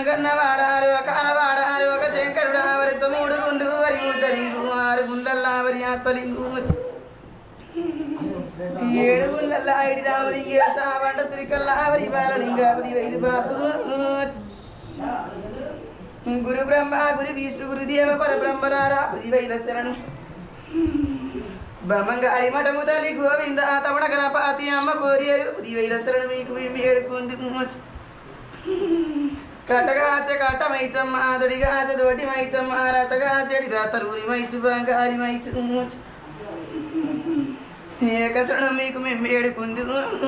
గన్న వాడారు ఒక వాడారు ఒక శంకరుడు ఆవరిత మూడు గుండు వరి ముద్దలింగు ఆరు గుండల్లా వరి ఆత్మలింగు ఏడు గుండల్లా ఐడి రావలింగి సావంట సిరికల్లా వరి బాలలింగ పది వేలు బాపు గురు బ్రహ్మ గురు విష్ణు గురుదేవ పరబ్రహ్మనారా పది వేల శరణు బమ్మంగారి మఠము తల్లి గోవింద తమణ గణపాతి అమ్మ కోరియరు పది వేల శరణు మీకు మేము ఏడుకుంది కట్టగాచ కట్ట మైచమ్మ అదుడిగాచ దోటి మైచమ్మ రతగాచడి రతరూరి మైచు బంగారి మైచు ఏకశరణం మీకు మేము ఏడుకుంది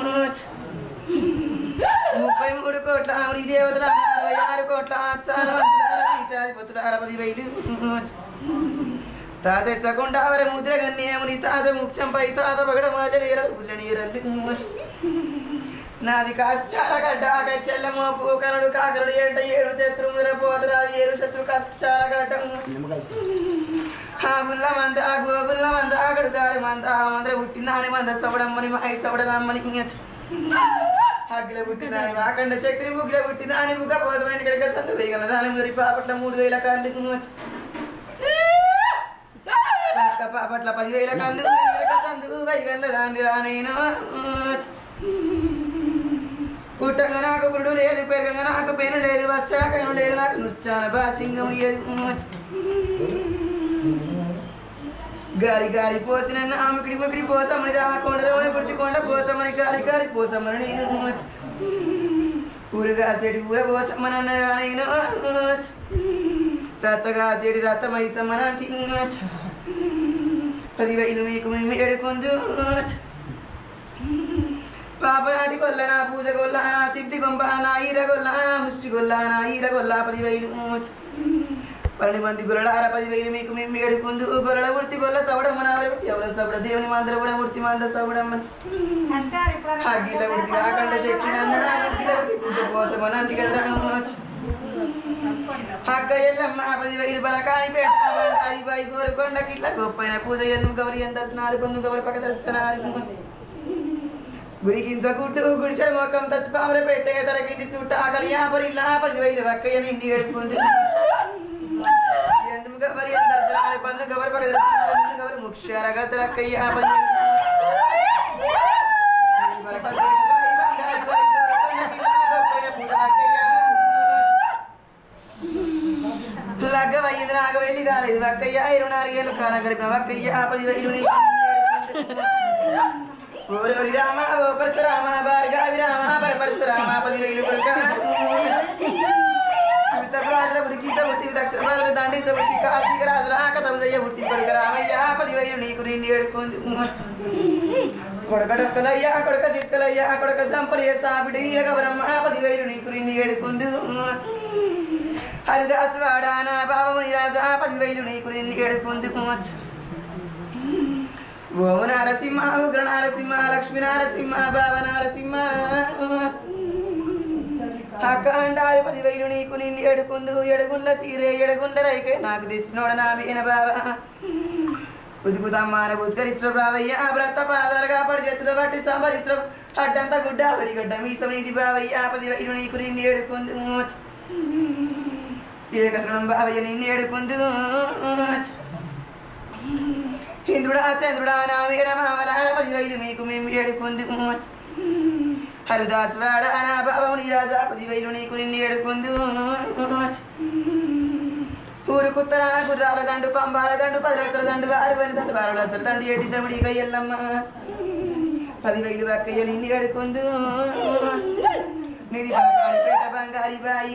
ముప్పై మూడు కోట్ల ఆవిడి దేవతల అరవై ఆరు కోట్ల పీఠాధిపతుల పది వేలు తాత ఎచ్చకుండా అవర ముద్ర గన్నేముని తాత ముఖ్యంపై తాత పగడ మాల నీరలు గుళ్ళ నీరలు నాది కాస్త చాలా గడ్డ చెల్లెమో పూకనుడు కాకరుడు ఏంట ఏడు శత్రుముల పోతరా ఏడు శత్రు కాస్త చాలా గడ్డ ఆ గుల్ల మంద ఆ గోగుల్ల మంద అక్కడ దారి మంద ఆ మంద పుట్టిందాని మంద సవడమ్మని మాయి సవడనమ్మని అగ్గిల పుట్టిందాని వాకండ శక్తి బుగ్గిల పుట్టిందాని బుగ్గ పోసమైన ఇక్కడికి సందు వేయగల దాని మురి పాపట్ల మూడు వేల కాళ్ళు పక్క పాపట్ల పదివేల కళ్ళు సందుకు వైగల్ల దాన్ని రా నేను పుట్టంగా నాకు పురుడు లేదు పెరగంగా నాకు పెను లేదు వస్త్రాకం లేదు నాకు నుష్టాన బాసింగం లేదు గారి గారి పోసిన ఆమెకిడి మొకిడి పోసమని రా కొండలోనే పుడితి కొండ పోసమని గారి గారి పోసమని నేను ఊరుగా చెడి ఊర పోసమని అన్నరా నేను రత్తగా చెడి రత్త మైసమని పది వేలు మీకు మేము ఏడుకుందు పాపనాటి కొల్ల నా పూజ కొల్ల నా సిద్ధి కొంప నా ఈర కొల్ల నా ముష్టి కొల్ల నా ఈర కొల్ల పది వేలు పన్నెండు మంది గొల్లలార పది వేలు మీకు మేము ఏడుకుందు గొల్లల వృత్తి గొల్ల సవడమ్మ నా వృత్తి ఎవర సవడ దేవుని మందర కూడా వృత్తి మంద సవడమ్మ అగ్గిల వృత్తి కాకండ శక్తి నన్న అగ్గిల వృత్తి గుడ్డ కోసం అనంటి కదరా అక్క ఎల్లమ్మ పది వేలు బలకాని పేట బంగారి బాయి కోరుకొండ కిట్ల గొప్పైన పూజ ఎందుకు గౌరి ఎంత దర్శనాలు పొందు గౌరి పక్క దర్శనాలు గురికింత గుడ్డు గుడిచెడు మొక్కం తచ్చి పాముల పెట్టే తలకింది చుట్ట ఆకలి యాపరిల్లా పది వేలు అక్కయ్య నిండి ఏడుకుంది ఎందుకు గవరి ఎంత దర్శనాలు పొందు గౌరి పక్క దర్శనాలు పొందు గౌరి ముఖ్యాల గతల అక్కయ్య పది వేలు బలకాని పేట బాయి బంగారి బాయి కోరుకొండ కిట్ల గొప్పైన పూజ అక్కయ్య లగ్గ వయ్యింది నాకు వెళ్ళి కాలేదు వక్కయ్య ఇరవై నాలుగు ఏళ్ళు కాలం గడిపిన వక్కయ్య పది వేలు నీకు ఓరి రామ ఓ పరశురామ భార్గవి రామ పర పరశురామ పది వేలు కొడుక ఉత్తర రాజుల ఉడికి ఉడికి దక్షిణ రాజుల దండించ ఉడికి కార్తీక రాజుల కథం చెయ్య ఉడికి కొడుక రామయ్య పది వేలు నీకు నిన్ను ఏడుకుంది కొడకడొక్కలయ్యా కొడక చిక్కలయ్యా కొడక సంపలయ్య సాబిడి గౌరమ్మ పది వేలు నీకు నిన్ను ఏడుకుంది హరిదాసు వాడానా బాబముని రాజా పది వేలు నీకు నిన్ను ఏడుకుంది ఓం నారసింహ ఉగ్ర నారసింహ లక్ష్మీ నారసింహ బావ నారసింహ అక్కండాలు పది వేలు నీకు నిన్ను ఎడుకుందు ఎడుగుండ్ల సీరే ఎడుగుండ్ల రైకే నాకు తెచ్చినోడ నా వీణ బావ ఉదుకుతమ్మాన ఉద్కరించిన బావయ్య వ్రత పాదాలుగా పడి చేతులు పట్టి సంబరించిన అడ్డంతా గుడ్డ వరిగడ్డ మీసం ఇది బావయ్య పది వేలు నీకు నిన్ను ఎడుకుందు ఏకశరణం బావయ్య నిన్ను ఎడుకుందు ఇంద్రుడా చంద్రుడా నా వీర మామలాల పది వేలు మీకు మేము ఏడుకుంది హరిదాస్ వాడ నా బాబుని రాజా పది వేలు నీకు నిన్ను ఏడుకుందు ఊరు కుత్తరాన గుర్రాల దండు పంబాల దండు పది లక్షల దండు ఆరు వేల దండు ఆరు లక్షల దండు ఏటి తమిడి కయ్యల్లమ్మ పది వేలు అక్కయ్య నిన్ను ఏడుకుందు నిధి బంగారి పేట బంగారి బాయి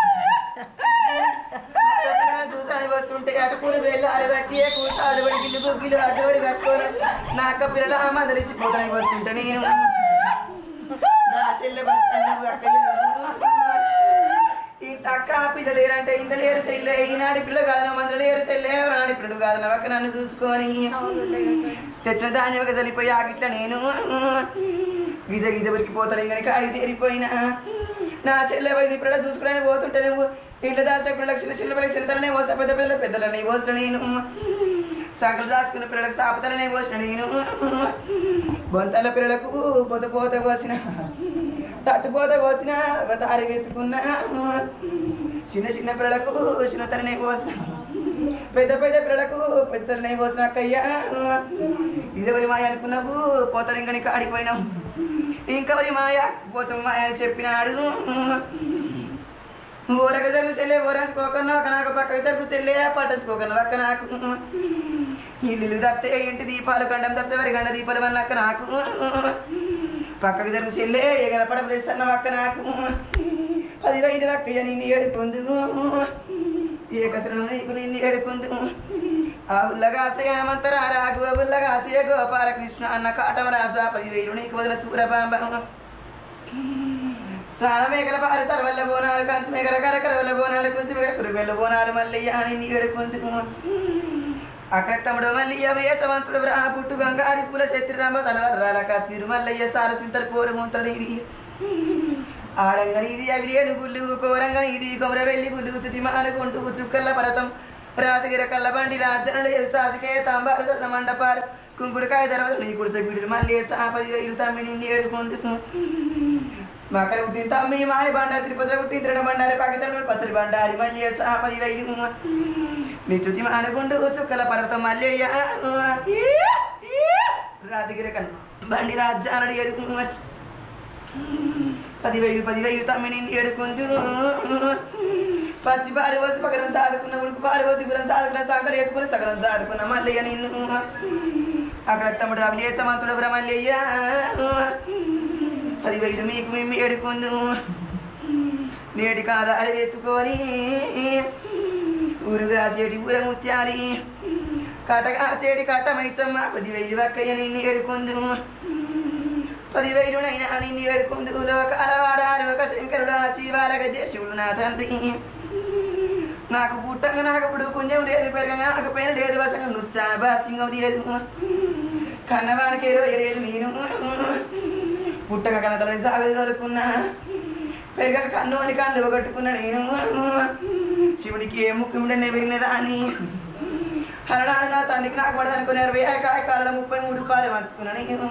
చూసాని వస్తుంటే అటుకులు వెళ్ళాలి బట్టి కూసాలు పడి గిల్లు గుగ్గిలు అడ్డుబడి కట్టుకొని నా అక్క పిల్లల మందలిచ్చిపోతానికి వస్తుంటే నేను నా చెల్లె బస్తాను అక్కయ్య ఇంత అక్క పిల్లలు లేరంటే ఇంట లేరు చెల్లె ఈనాటి పిల్లలు కాదన్న మందులు లేరు చెల్లె నాటి పిల్లలు కాదన్న ఒక్క నన్ను చూసుకొని తెచ్చిన ధాన్యం ఒక చలిపోయి ఆగిట్ల నేను గిజ గిజ ఉరికిపోతారు ఇంకా కాడికి చేరిపోయినా నా చెల్లె పోయింది ఇప్పుడు చూసుకుని పోతుంటే నువ్వు ఇంట్లో దాచిన పిల్లలకు చిన్న చిన్న పిల్లలకు చిన్నతలనే పోసిన పెద్ద పిల్లలు పెద్దలనే పోసిన నేను సంకలు దాచుకున్న పిల్లలకు సాపతలనే పోసిన నేను బొంతల పిల్లలకు పొద పోత పోసిన తట్టుపోత పోసిన దారి వెతుకున్నా చిన్న చిన్న పిల్లలకు చిన్న తలనే పోసిన పెద్ద పెద్ద పిల్లలకు పెద్ద తలనే పోసిన అక్కయ్యా ఇదెవరి మాయ అనుకున్నావు పోతారు ఇంకా నీకు ఆడిపోయినావు ఇంకెవరి మాయ కోసం మాయ అని చెప్పినాడు ఊరక జరుగు చెల్లె ఊరేసుకోకన్నా ఒక నాకు పక్కకు జరుగు చెల్లె పట్టించుకోకన్నా పక్క నాకు ఇల్లు తప్పితే ఇంటి దీపాలు గండం తప్పితే వరి గండ దీపాలు వల్ల అక్క నాకు పక్కకు జరుగు చెల్లె ఎగర పడక తెస్తున్న పక్క నాకు పది రైలు అక్కయ్య నిన్ను ఏడుకుందు ఏ కసరం నీకు నిన్ను ఏడుకుందు ఆ ఉల్లగాసే హనుమంతరా రాఘవ ఉల్లగాసే గోపాలకృష్ణ అన్న కాటవ రాజా పది వేలు నీకు వదిన సూరబాంబ సాన మేకల పారు సర్వల్ల బోనాలు కంచి మేకల కరకర వల్ల బోనాలు కొంచెం మేకల కురుగల్ల బోనాలు మల్లయ్య అని నీ ఏడుకుందు అక్కడ తమ్ముడు మల్లయ్య వ్రేసవంతుడు బ్రా పుట్టు గంగాడి పూల శత్రురామ తలవర్రాల కచ్చిరు మల్లయ్య సారసింతలు కోరు ముంతడు ఇవి ఆడంగని ఇది అవిలేను గుళ్ళు కోరంగని ఇది కొమర వెళ్ళి గుళ్ళు చుతిమాలు కొంటూ చుక్కల్ల పరతం రాతగిర కల్ల బండి రాజనలు సాదికే తాంబారు సదన మండపారు కుంకుడుకాయ తర్వాత నీ కుడిస బిడ్డు మళ్ళీ సాపది వేలు తమ్మిని ఏడుకుందుకు మకర పుట్టిన తమ్మి మాయ బండారి తిరుపతి పుట్టిన తిరణ బండారి పాకిస్తాన్ పత్రి బండారి మళ్ళీ సాపది వేలు నీ చుతి మానగుండు చుక్కల పర్వతం మల్లయ్య రాతగిర కల్ల బండి రాజానడు ఎదుగు పదివేలు పదివేలు తమ్మిని ఏడుకుంటూ పచ్చి పారి పోసి పగరం సాదుకున్న ఉడుకు పారి పోసి గురం సాదుకున్న సగలు ఎత్తుకుని సగరం సాదుకున్న మల్లయ్య నిన్ను అక్కడ తమ్ముడు అవి లేసమంతుడు బ్రహ్మల్లయ్య పదివేలు మీకు మేము ఏడుకుందు నేటి కాదారి ఎత్తుకొని ఊరుగా చెడి ఊర ముత్యాలి కటగా చెడి కట్టమైచమ్మ పదివేలు వక్కయ్య నిన్ను ఏడుకుందు పదివేలునైనా నిన్ను ఏడుకుందు లోకాల వాడారు ఒక శంకరుడా శివాలక దేశుడు నా తండ్రి నాకు పుట్టంగా నాకు ఇప్పుడు పుణ్యం లేదు పెరగంగా నాకు పైన లేదు వసంగా నుచ్చాన బాసింగం లేదు కన్నవానికి ఇరవై లేదు నేను పుట్టక కన్నతలని సాగు దొరుకున్నా పెరగక కన్ను అని కన్ను కట్టుకున్నా నేను శివునికి ఏ ముఖ్యముండే విరిగినదా అని అలనాడు నా తండ్రికి నాకు పడదనుకుని ఇరవై కాయ కాళ్ళ ముప్పై మూడు పాలు పంచుకున్నా నేను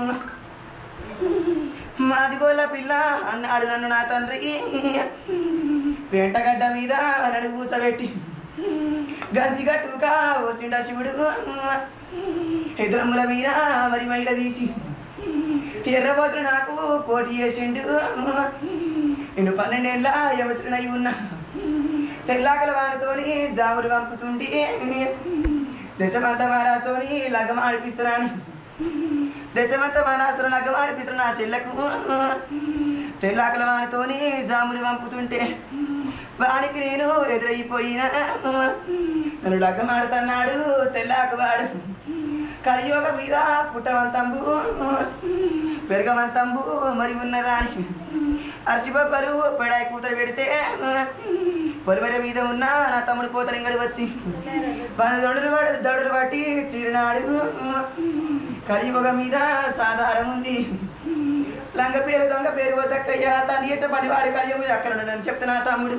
మాదిగోళ్ళ పిల్ల అన్నాడు నన్ను నా తండ్రి పెంటగడ్డ మీద నడు కూసబెట్టి గంజి గట్టుగా ఓసిండ శివుడు ఎదురమ్ముల మీద మరి మైల తీసి ఎర్రబోతుడు నాకు పోటీ చేసిండు నేను పన్నెండేళ్ళ యవసరునై ఉన్నా తెల్లాకల వానతోని జాములు పంపుతుండి దశమంత మహారాజుతోని లగ్గం ఆడిపిస్తున్నాను దశమంత మహారాజుతో లగ్గం ఆడిపిస్తున్న నా చెల్లకు తెల్లాకల వానతోని జాములు పంపుతుంటే వానికి నేను ఎదురైపోయినా నన్ను లగ్గం ఆడుతున్నాడు తెల్లాకవాడు కలియోగ మీద పుట్టవంతంబు పెరగవంతంబు మరి ఉన్నదాని అర్షిబొబ్బలు పెడాయి కూతురు పెడితే పొలిమర మీద ఉన్న నా తమ్ముడు పోతరింగడి వచ్చి వాని దొడులు వాడు దొడులు పట్టి చిరునాడు కలియుగ మీద సాధారం ఉంది లంగ పేరు దొంగ పేరు వద్దక్కయ్యా తను చేసిన పని వాడి కలియుగ మీద అక్కడ నన్ను చెప్తున్నా తమ్ముడు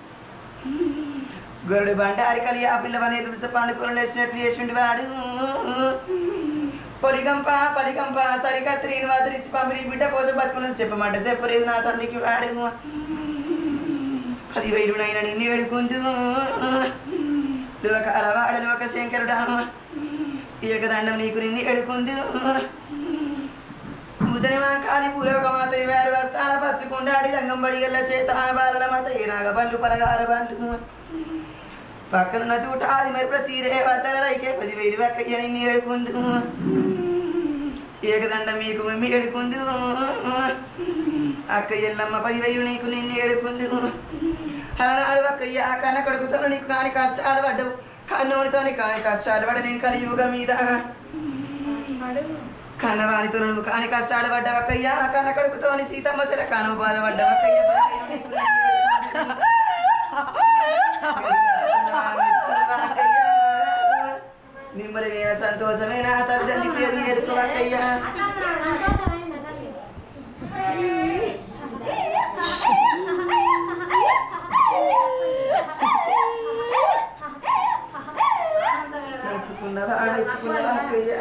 గరుడు బండారి కలిగి ఆ పిల్లవని ఎదురు పండుకొని లేచినట్లు చేసిండు వాడు పొలిగంప పలిగంప సరికత్రిని వదిలించి పంపిణీ బిడ్డ కోసం బతుకులని చెప్పమంట చెప్పలేదు నా తండ్రికి వాడు అది వైరునైన నిన్ను వేడుకుందు లోకాల వాడ లోక శంకరుడా ఏకదండం నీకు నిన్ను ఏడుకుందు ఉదరి మా కాని పూలక మాత వారి వస్తాల పచ్చుకుండాడి రంగం బడిగల్ల చేత బాలల మాత ఏ నాగబల్లు పరగార బండ్లు పక్కనున్న చూట అది మరి ప్రసీరే వద్దల రైకే పదివేలు వెక్కయ్య నిన్ను ఏడుకుందు ఏకదండ మీకు మమ్మీ ఏడుకుందు అక్క ఎల్లమ్మ పదివేలు నీకు నిన్ను ఏడుకుందు అలనాడు అక్కయ్య కన్న కొడుకుతో నీకు కాని కష్టాలు పడ్డవు కన్నోడితో కాని కష్టాలు పడ్డ నేను కలియుగ మీద కన్నవానితో నువ్వు కాని కష్టాలు పడ్డవక్కయ్య కన్న కొడుకుతోని సీతమ్మ సిర కాను బాధపడ్డవక్కయ్య పదివేలు నీకు నిన్ను ఏడుకుందు. నిమ్మలమైన సంతోషమైన తల్లి పేరు ఎరుకువక్కయ్యా నచ్చుకున్నవా నచ్చుకున్నవా అక్కయ్యా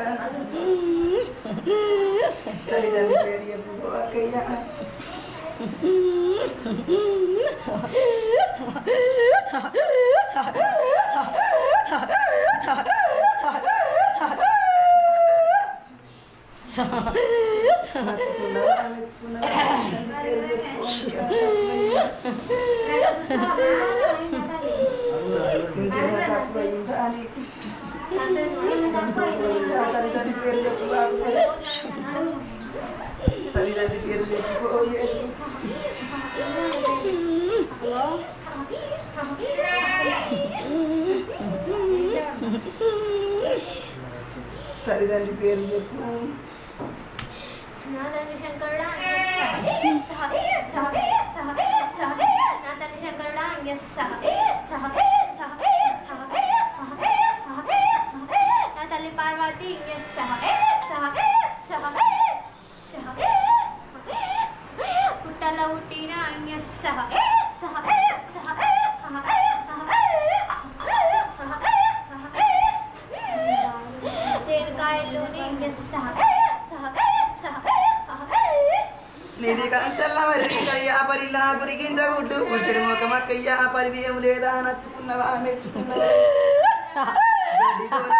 తల్లిదండ్రి పేరు ఎరుకువక్కయ్యా మెచ్చుకున్నావా మెచ్చుకున్నావా పేరు చెప్పుకోవాలి ఇంకేమైనా తప్పు అయిందా అని సంతోషమైందా తల్లిదండ్రి పేరు చెప్పు బాబు తల్లిదండ్రి పేరు చెప్పుకోయే తల్లిదండ్రి పేరు చెప్పు నా తండ్రి శంకరుడా సహ సహ సహ సహ నా తండ్రి శంకరుడా సహ సహ సహ నా తల్లి పార్వతి సహ సహ సహ పుట్టల పుట్టిన సహ సహ సహ రేణుకాయల్లోని సహ సహ సహ నిధి కంచల్ల మరి కయ్యా పరిలా గురిగించగుడ్డు పురుషుడు మొక్కమక్కయ్యా పరివేము లేదా నచ్చుకున్నవా మెచ్చుకున్నవా గడ్డి దూల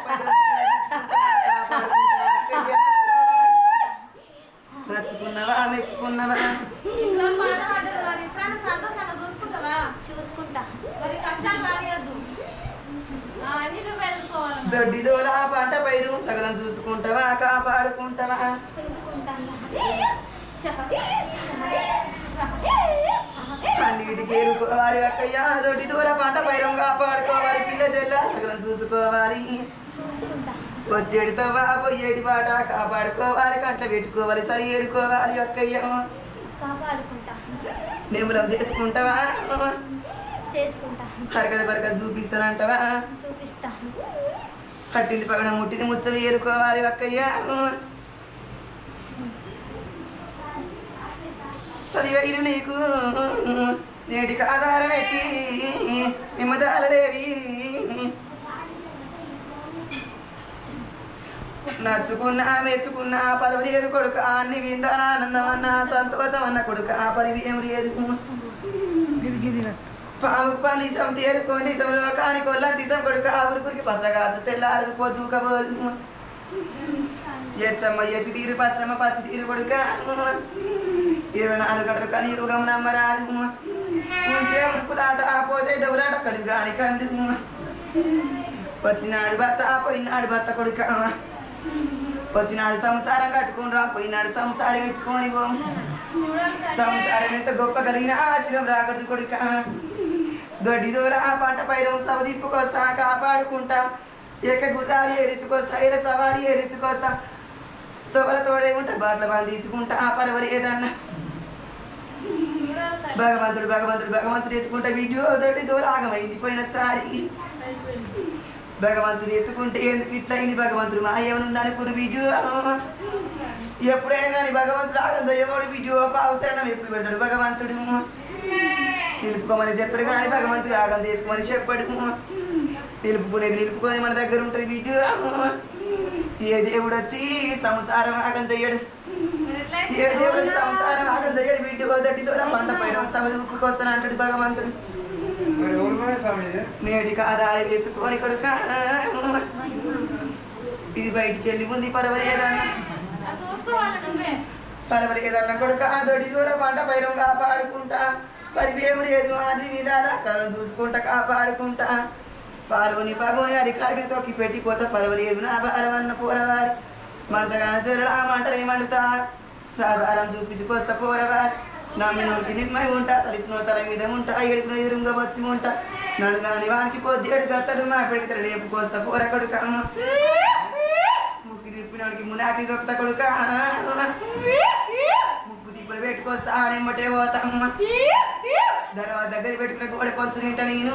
కాపాడుకుంటవా అక్కయ్యా. నచ్చుకున్నవా మెచ్చుకున్నవా ఇంట్లో బాధపడ్డారు మరి ఎప్పుడైనా సంతోషంగా చూసుకుంటావా చూసుకుంటా మరి కష్టాలు రానియద్దు అన్ని నువ్వు ఎదుర్కోవాలి దొడ్డి దూల పంట పైరు సగలం చూసుకుంటావా కాపాడుకుంటావా చూసుకుంటాను అన్నిటికి ఎరుకోవాలి అక్కయ్యా దొడ్డి దూల పంట పైరం కాపాడుకోవాలి పిల్ల చెల్ల సగలం చూసుకోవాలి చూసుకుంటా వచ్చేటితో పోయేటి పాట కాపాడుకోవాలి కంట పెట్టుకోవాలి సరి ఏడుకోవాలి అక్కయ్య కాపాడుకుంటా నిమ్మలం చేసుకుంటావా చేసుకుంటా హరకత బరకత చూపిస్తానంటావా చూపిస్తా కట్టింది పగడ ముట్టింది ముచ్చం ఏరుకోవాలి అక్కయ్య పదివేలు నీకు నేటికి ఆధారం ఎత్తి నిమ్మదారలేవి నచ్చుకున్నా మెచ్చుకున్నా పర్వలేదు కొడుక అన్ని విందాన ఆనందం అన్న సంతోషం అన్న కొడుక పరివి ఏం లేదు పాము పనిసం తేరుకొని లోకాని కొల్ల దిశం కొడుక ఊరుకురికి పసగాసు తెల్లారు పొద్దుకపోదు ఎచ్చమ్మ ఎచ్చి తీరు పచ్చమ్మ పచ్చి తీరు కొడుక ఇరవై నాలుగు గంటలు కలియుగం నమ్మరాదు ఉంటే ఉడుకులాట పోతే దౌలాట కలుగాని కందు వచ్చినాడు భర్త పోయినాడు భర్త కొడుక వచ్చినాడు సంసారం కట్టుకుని రా పోయినాడు సంసారం ఎత్తుకొని పో సంసారం ఎంత గొప్ప కలిగిన ఆశ్రయం రాకూడదు కొడుక దొడ్డి దూల ఆ పంట పైరం సవదిప్పుకొస్తా కాపాడుకుంటా ఏక గుర్రాలు ఏరించుకొస్తా ఏర సవారి ఏరించుకొస్తా తోవల తోడే ఉంటా బాట్ల బాగా తీసుకుంటా ఆ పరవరి ఏదన్నా భగవంతుడు భగవంతుడు భగవంతుడు ఎత్తుకుంటే వీడియో దొడ్డి దూల ఆగమైంది పోయినసారి భగవంతుడు ఎత్తుకుంటే ఎందుకు ఇట్లా అయింది భగవంతుడు మా ఏమనుంది అనుకురు వీడియో ఎప్పుడైనా కానీ భగవంతుడు ఆగంతో ఎవడు వీడియో అవసరం ఎప్పుడు పెడతాడు భగవంతుడు నిలుపుకోమని చెప్పడు కానీ భగవంతుడు ఆగం చేసుకోమని చెప్పడు నిలుపుకునేది నిలుపుకొని మన దగ్గర ఉంటుంది వీడియో ఏ దేవుడు వచ్చి సంసారం ఆగం చెయ్యడు ఏ దేవుడు వచ్చి సంసారం ఆగం చెయ్యడు వీడియో దడ్డితో పంట పైన సమది ఉప్పుకొస్తాను అంటాడు భగవంతుడు మరి ఎవరు మేడం స్వామి ఇది నేటి కాదాలి ఎత్తుకొని కొడుక ఇది బయటికి వెళ్ళి ఉంది పర్వాలేదన్న చూసుకోవాలి నువ్వే పర్వాలేదన్న కొడుక దొడి దూర పంట పైరం కాపాడుకుంటా పరివేము లేదు అది మీద కలం చూసుకుంటా కాపాడుకుంటా పాల్గొని పగోని అరికాకి తొక్కి పెట్టిపోతా పర్వాలేదు నా భారం అన్న పోరవారి మంతగాన చెరువు ఆ మంటలు ఏమంటా సాధారం చూపించుకొస్తా పోరవారి నమ్మినోడికి నిమ్మై ఉంటా తలిసిన తల మీద ఉంటా ఏడుకున ఎదురుగా వచ్చి ఉంటా నన్ను కాని వానికి పొద్దు ఏడు గత్తలు మా పెడితే లేపుకొస్తా పోర కొడుక ముక్కు తిప్పినోడికి మునాకి దొక్కుతా కొడుక ముక్కు తిప్పుడు పెట్టుకొస్తా ఆనెమ్మటే పోతామ్మ తర్వాత దగ్గర పెట్టుకునే గోడ కొంచెం నింట నేను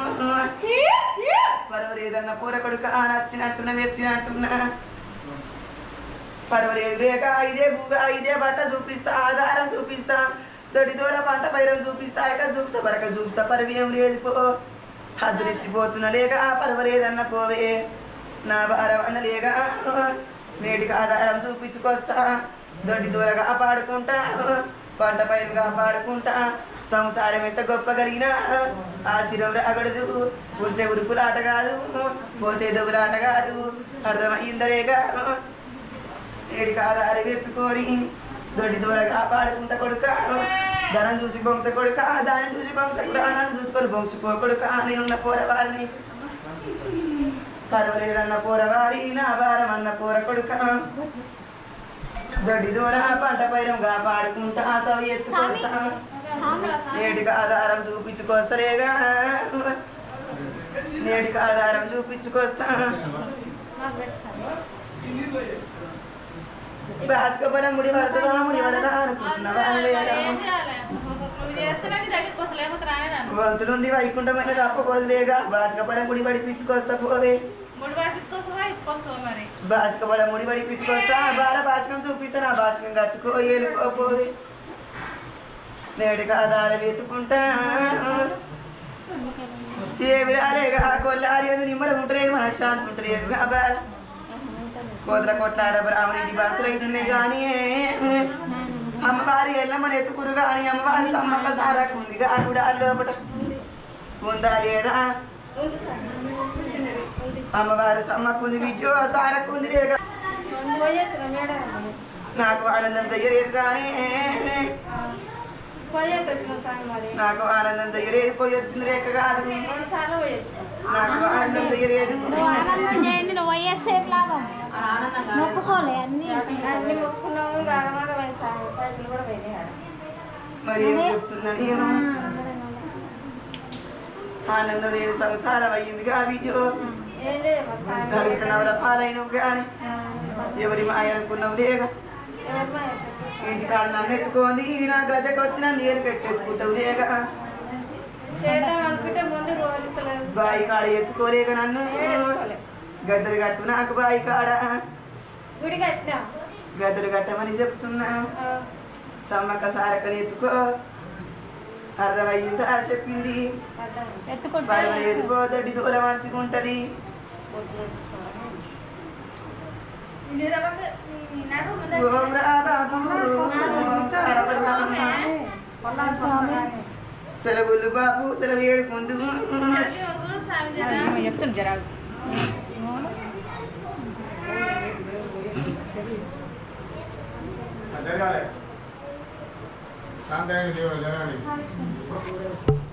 పరవరు ఏదన్నా పూర కొడుక నచ్చినట్టున్నా వెచ్చినట్టున్నా పర్వాలేదు రేఖ ఇదే భూగా ఇదే బట్ట చూపిస్తా ఆధారం చూపిస్తా దొడ్డి దూర పంట పైరం చూపిస్తా అరక చూపుతా బరక చూపుతా పరవేం లేదు పో హద్దులిచ్చిపోతున్నా లేక పర్వాలేదన్న పోవే నా భారం అన్న లేక నేటికి ఆధారం చూపించుకొస్తా దొడ్డి దూర కాపాడుకుంటా పంట పైరు కాపాడుకుంటా సంసారం ఎంత గొప్ప కలిగినా ఆ శిరం రాగడదు ఉంటే ఉరుకులాట కాదు పోతే దెబ్బలాట కాదు అర్థమైందరేగా ఏడి కాదారి ఎత్తుకొని దొడ్డి దూరగా పాడుకుంటా కొడుక ధనం చూసి బొంస కొడుక దాన్ని చూసి బొంస కూడా నన్ను చూసుకొని బొంసుకో కొడుక నేనున్న పోరవారిని పర్వాలేదన్న పోరవారి నా భారం అన్న పోర కొడుక దొడ్డి దూర పంట పైరంగా పాడుకుంటా సవి ఎత్తుకొస్తా నేటికి ఆధారం చూపించుకొస్తలేగా నేటికి ఆధారం చూపించుకొస్తా భాస్కపరం ముడి పడుతుందా ముడి పడదా అనుకుంటున్నావా లేదా? ఏం చేయాలి నువ్వు చేస్తేనే నీ దగ్గరికి వస్తా లేకపోతే రానే రాను వంతులుంది వైకుంఠమైన తప్పకోదులేగా భాస్కపరం ముడి పడిపించుకొస్తా పోవే ముడి పట్టించుకోసవా ఇప్పుకొస్తావా మరి భాస్కపరం ముడి పడిపించుకొస్తా బాల భాస్కం చూపిస్తా నా భాస్కం కట్టుకో ఏలుకోపోవే నేటికి ఆధారం ఎత్తుకుంటా ఏమి రాలేగా కొల్లారి నిమ్మలం ఉంటలేదు మన శాంతి ఉంటలేదు బాల కోదల కొట్లాడ బ్రాహ్మణి బాతులు అవుతున్నాయి కానీ అమ్మవారి ఎల్లమ్మని ఎత్తుకురు కానీ అమ్మవారి సమ్మక్క సారకుంది కూడా లోపల ఉందా లేదా అమ్మవారి సమ్మక్కుంది విద్యో సారకుంది లేక పోయొచ్చిన మేడం నాకు ఆనందం చెయ్యలేదు కానీ పోయేది వచ్చిన సార్ మరి నాకు ఆనందం చెయ్యలేదు పోయి వచ్చింది లేక కాదు రెండు సార్లు పోయొచ్చు నాకు ఆనందం చెయ్యలేదు నువ్వు ఆనందం చేయండి నువ్వు వైఎస్ఆర్ లాభం మొక్కుకోలే అన్ని అన్ని మొక్కున్నాము రామారమైన సార్ పైసలు కూడా పోయినాయి ఆడ. మరి ఏం చెప్తున్నా నేను ఆనందం నేను సంసారం అయ్యిందిగా వీడియో ఏం చేయమని సార్ అనుకున్నవల పాలైనవు కానీ ఎవరి మాయ అనుకున్నావు లేక ఎవరి మాయ? ఇంటికాడ నన్ను ఎత్తుకోంది నా గజకు వచ్చిన నీరు పెట్టెత్తుకుంటావు లేక చేద్దాం అనుకుంటే ముందు పోలిస్తలేదు బాయి కాడ ఎత్తుకోలేక నన్ను గద్దరు కట్టు నాకు బాయి కాడ గుడి కట్టినా గద్దరు కట్టమని చెప్తున్నా సమ్మక్క సారక్కని ఎత్తుకో అర్థమయ్యిందా చెప్పింది ఎత్తుకుంటా పర్వాలేదు పోదొడ్డి దూరం మంచిగుంటది ఓం రా బాబు ఓం చారపరమ. సెలవులు బాబు సెలవు ఏడుకుందు చూడు సామి జరా చెప్తున్నా జరా జరగాలి శాంతంగా లేవు జరగాలి